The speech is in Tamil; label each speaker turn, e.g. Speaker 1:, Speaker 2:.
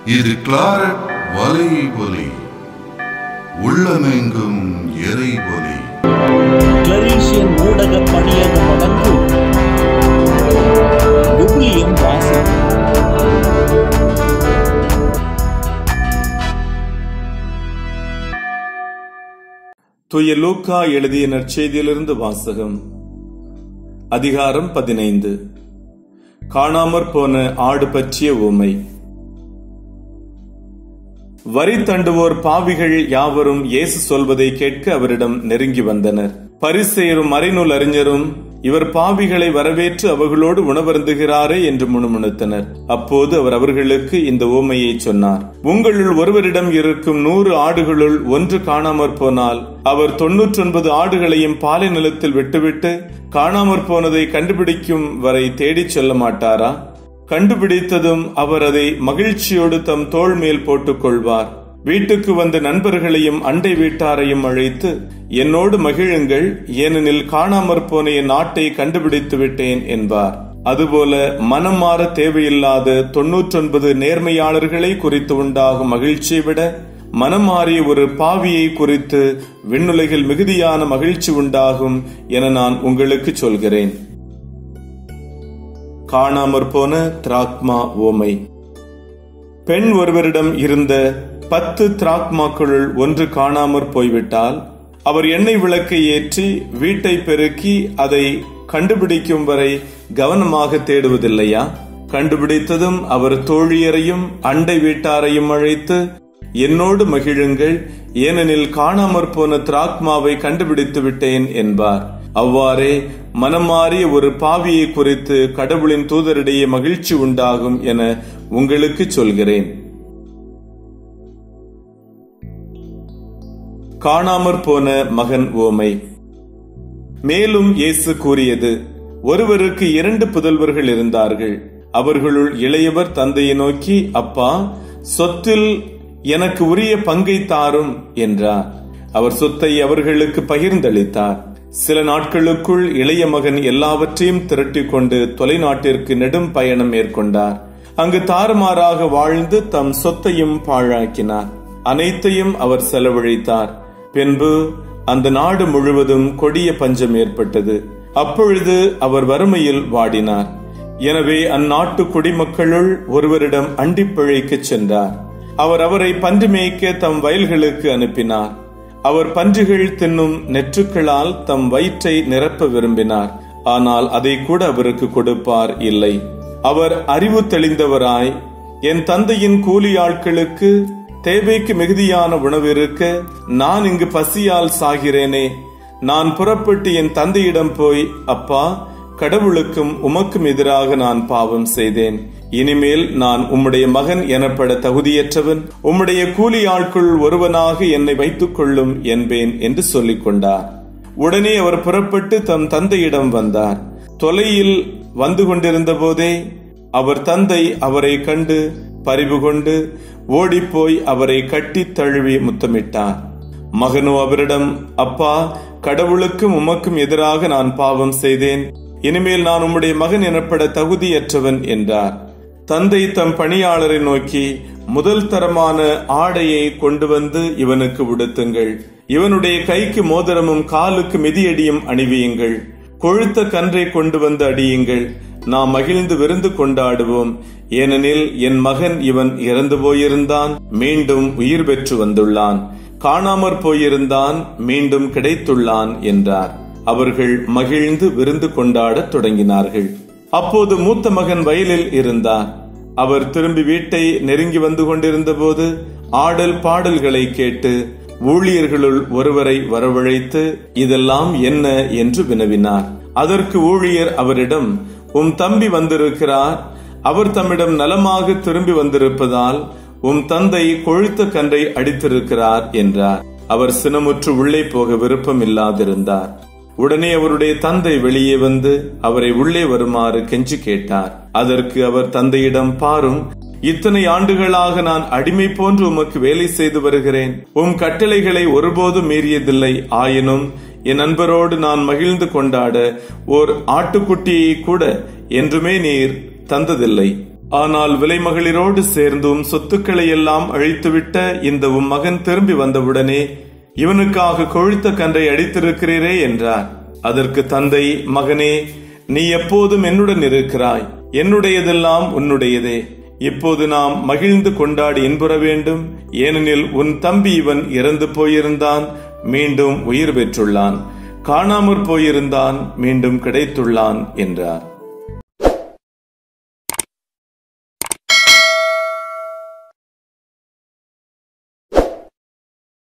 Speaker 1: இது கிளாரட் வலை ஒலி உள்ளமெங்கும் எரை ஒலி
Speaker 2: கிளரீஷியன் ஊடக பணியகம் வழங்கும் விவிலியம் வாசகம்
Speaker 3: தூய லூக்கா எழுதிய நற்செய்தியிலிருந்து வாசகம் அதிகாரம் பதினைந்து காணாமற் போன ஆடு பற்றிய ஊமை வரி தண்டுவோர் பாவிகள் யாவரும் இயேசு சொல்வதை கேட்க அவரிடம் நெருங்கி வந்தனர் பரிசெயரும் மறைநூல் அறிஞரும் இவர் பாவிகளை வரவேற்று அவர்களோடு உணவருந்துகிறாரே என்று முணுமுணுத்தனர் அப்போது அவர் அவர்களுக்கு இந்த ஓமையை சொன்னார் உங்களுள் ஒருவரிடம் இருக்கும் நூறு ஆடுகளுள் ஒன்று காணாமற் போனால் அவர் தொன்னூற்றொன்பது ஆடுகளையும் பாலை நிலத்தில் விட்டுவிட்டு காணாமற் போனதை கண்டுபிடிக்கும் வரை தேடிச் செல்ல மாட்டாரா கண்டுபிடித்ததும் அவர் அதை மகிழ்ச்சியோடு தம் தோள் மேல் போட்டுக் கொள்வார் வீட்டுக்கு வந்த நண்பர்களையும் அண்டை வீட்டாரையும் அழைத்து என்னோடு மகிழுங்கள் ஏனெனில் காணாமற் போன என் நாட்டை கண்டுபிடித்து விட்டேன் என்பார் அதுபோல மனம் மாற தேவையில்லாத தொன்னூற்றொன்பது நேர்மையாளர்களை குறித்து உண்டாகும் மகிழ்ச்சியை விட மனம் மாறிய ஒரு பாவியை குறித்து விண்ணுலகில் மிகுதியான மகிழ்ச்சி உண்டாகும் என நான் உங்களுக்கு சொல்கிறேன் காணாமற் போன திராக்மா ஓமை பெண் ஒருவரிடம் இருந்த பத்து திராக்மாக்களுள் ஒன்று காணாமற் போய்விட்டால் அவர் எண்ணெய் விளக்கை ஏற்றி வீட்டை பெருக்கி அதை கண்டுபிடிக்கும் வரை கவனமாக தேடுவதில்லையா கண்டுபிடித்ததும் அவர் தோழியரையும் அண்டை வீட்டாரையும் அழைத்து என்னோடு மகிழுங்கள் ஏனெனில் காணாமற் போன திராக்மாவை கண்டுபிடித்து விட்டேன் என்பார் அவ்வாறே மனமாறிய ஒரு பாவியை குறித்து கடவுளின் தூதரிடையே மகிழ்ச்சி உண்டாகும் என உங்களுக்கு சொல்கிறேன் காணாமற் போன மகன் ஓமை மேலும் இயேசு கூறியது ஒருவருக்கு இரண்டு புதல்வர்கள் இருந்தார்கள் அவர்களுள் இளையவர் தந்தையை நோக்கி அப்பா சொத்தில் எனக்கு உரிய பங்கை தாரும் என்றார் அவர் சொத்தை அவர்களுக்கு பகிர்ந்தளித்தார் சில நாட்களுக்குள் இளைய மகன் எல்லாவற்றையும் திரட்டிக் கொண்டு தொலைநாட்டிற்கு நெடும் பயணம் மேற்கொண்டார் அங்கு தாறுமாறாக வாழ்ந்து தம் சொத்தையும் பாழாக்கினார் அனைத்தையும் அவர் செலவழித்தார் பின்பு அந்த நாடு முழுவதும் கொடிய பஞ்சம் ஏற்பட்டது அப்பொழுது அவர் வறுமையில் வாடினார் எனவே அந்நாட்டு குடிமக்களுள் ஒருவரிடம் அண்டி பிழைக்கச் சென்றார் அவர் அவரை பன்றி மேய்க்க தம் வயல்களுக்கு அனுப்பினார் அவர் பன்றிகள் தின்னும் நெற்றுக்களால் தம் வயிற்றை நிரப்ப விரும்பினார் ஆனால் அதை கூட அவருக்கு கொடுப்பார் இல்லை அவர் அறிவு தெளிந்தவராய் என் தந்தையின் கூலி ஆட்களுக்கு தேவைக்கு மிகுதியான உணவு இருக்க நான் இங்கு பசியால் சாகிறேனே நான் புறப்பட்டு என் தந்தையிடம் போய் அப்பா கடவுளுக்கும் உமக்கும் எதிராக நான் பாவம் செய்தேன் இனிமேல் நான் உம்முடைய மகன் எனப்பட தகுதியற்றவன் உம்முடைய கூலி ஆட்குள் ஒருவனாக என்னை வைத்துக் கொள்ளும் என்பேன் என்று சொல்லிக் கொண்டார் உடனே அவர் புறப்பட்டு தம் தந்தையிடம் வந்தார் தொலையில் வந்து கொண்டிருந்த போதே அவர் தந்தை அவரை கண்டு பரிவு கொண்டு ஓடிப்போய் அவரை கட்டி தழுவி முத்தமிட்டார் மகனோ அவரிடம் அப்பா கடவுளுக்கும் உமக்கும் எதிராக நான் பாவம் செய்தேன் இனிமேல் நான் உம்முடைய மகன் எனப்பட தகுதியற்றவன் என்றார் தந்தை தம் பணியாளரை நோக்கி முதல் தரமான ஆடையை கொண்டு வந்து இவனுக்கு உடுத்துங்கள் இவனுடைய கைக்கு மோதிரமும் காலுக்கு மிதியடியும் அணிவியுங்கள் கொழுத்த கன்றை கொண்டு வந்து அடியுங்கள் நாம் மகிழ்ந்து விருந்து கொண்டாடுவோம் ஏனெனில் என் மகன் இவன் இறந்து போயிருந்தான் மீண்டும் உயிர் பெற்று வந்துள்ளான் காணாமற் போயிருந்தான் மீண்டும் கிடைத்துள்ளான் என்றார் அவர்கள் மகிழ்ந்து விருந்து கொண்டாடத் தொடங்கினார்கள் அப்போது மூத்த மகன் வயலில் இருந்தார் அவர் திரும்பி வீட்டை நெருங்கி வந்து கொண்டிருந்த போது ஆடல் பாடல்களை கேட்டு ஊழியர்களுள் ஒருவரை வரவழைத்து இதெல்லாம் என்ன என்று வினவினார் அதற்கு ஊழியர் அவரிடம் உம் தம்பி வந்திருக்கிறார் அவர் தம்மிடம் நலமாக திரும்பி வந்திருப்பதால் உம் தந்தை கொழுத்த கன்றை அடித்திருக்கிறார் என்றார் அவர் சினமுற்று உள்ளே போக விருப்பம் இல்லாதிருந்தார் உடனே அவருடைய தந்தை வெளியே வந்து அவரை உள்ளே வருமாறு கெஞ்சி கேட்டார் அதற்கு அவர் தந்தையிடம் பாரும் இத்தனை ஆண்டுகளாக நான் அடிமை போன்று உமக்கு வேலை செய்து வருகிறேன் உம் கட்டளைகளை ஒருபோதும் மீறியதில்லை ஆயினும் என் நண்பரோடு நான் மகிழ்ந்து கொண்டாட ஓர் ஆட்டுக்குட்டியை கூட என்றுமே நீர் தந்ததில்லை ஆனால் விலைமகளிரோடு சேர்ந்தும் சொத்துக்களை எல்லாம் அழித்துவிட்ட இந்த உம் மகன் திரும்பி வந்தவுடனே இவனுக்காக கொழுத்த கன்றை அடித்திருக்கிறீரே என்றார் அதற்கு தந்தை மகனே நீ எப்போதும் என்னுடன் இருக்கிறாய் என்னுடையதெல்லாம் உன்னுடையதே இப்போது நாம் மகிழ்ந்து கொண்டாடி இன்புற வேண்டும் ஏனெனில் உன் தம்பி இவன் இறந்து போயிருந்தான் மீண்டும் உயிர் பெற்றுள்ளான் காணாமற் போயிருந்தான் மீண்டும் கிடைத்துள்ளான் என்றார்